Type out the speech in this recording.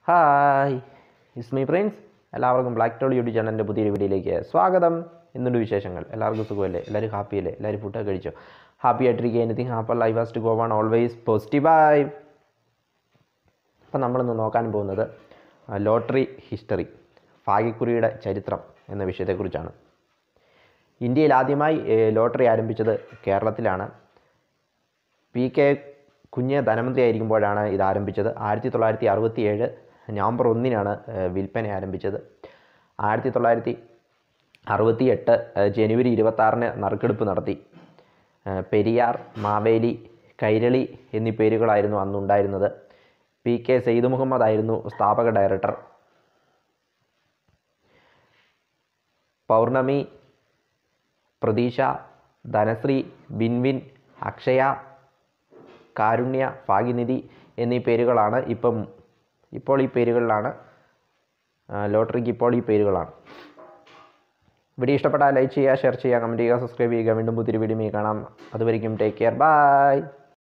hi is me Prince എല്ലാവർക്കും black tall YouTube ചാനലിൻ്റെ പുതിയൊരു വീഡിയോയിലേക്ക് സ്വാഗതം എന്നുണ്ട് വിശേഷങ്ങൾ എല്ലാവർക്കും സുഖമല്ലേ എല്ലാവരും ഹാപ്പി അല്ലേ എല്ലാവരും ഫുഡൊക്കെ കഴിച്ചോ ഹാപ്പി ആയിട്ടിരിക്കുക anything happen life has to go on always പോസിറ്റീവായി അപ്പം നമ്മളിന്ന് നോക്കാൻ പോകുന്നത് ലോട്ടറി ഹിസ്റ്ററി ഭാഗ്യക്കുറിയുടെ ചരിത്രം എന്ന വിഷയത്തെക്കുറിച്ചാണ് ഇന്ത്യയിൽ ആദ്യമായി ഏഹ്, ലോട്ടറി ആരംഭിച്ചത് കേരളത്തിലാണ് പി കെ കുഞ്ഞ് ധനമന്ത്രി ആയിരിക്കുമ്പോഴാണ് ഇത് ആരംഭിച്ചത് ആയിരത്തി തൊള്ളായിരത്തി അറുപത്തി ഏഴ് നവംബർ ഒന്നിനാണ് ഏഹ്, വിൽപ്പന ആരംഭിച്ചത് ആയിരത്തി തൊള്ളായിരത്തി അറുപത്തി എട്ട് ഏഹ്, ജനുവരി ഇരുപത്താറിന് നറുക്കെടുപ്പ് നടത്തി ഏഹ്, പെരിയാർ മാവേലി കൈരളി എന്നീ പേരുകളായിരുന്നു അന്നുണ്ടായിരുന്നത് പി കെ സെയ്ദ് മുഹമ്മദ് ആയിരുന്നു സ്ഥാപക ഡയറക്ടർ പൗർണമി പ്രതീക്ഷ ധനശ്രീ ബിൻവിൻ അക്ഷയ കാരുണ്യ ഭാഗ്യനിധി എന്നീ പേരുകളാണ് ഇപ്പം ഇപ്പോൾ ഈ പേരുകളിലാണ് ആ, ലോട്ടറിക്ക് ഇപ്പോൾ ഈ പേരുകളാണ് വീഡിയോ ഇഷ്ടപ്പെട്ടാൽ ലൈക്ക് ചെയ്യുക ഷെയർ ചെയ്യുക കമൻറ്റ് ചെയ്യുക സബ്സ്ക്രൈബ് ചെയ്യുക വീണ്ടും പുതിയൊരു വീഡിയോ കാണാം അതുവരെയും ടേക്ക് കെയർ ബൈ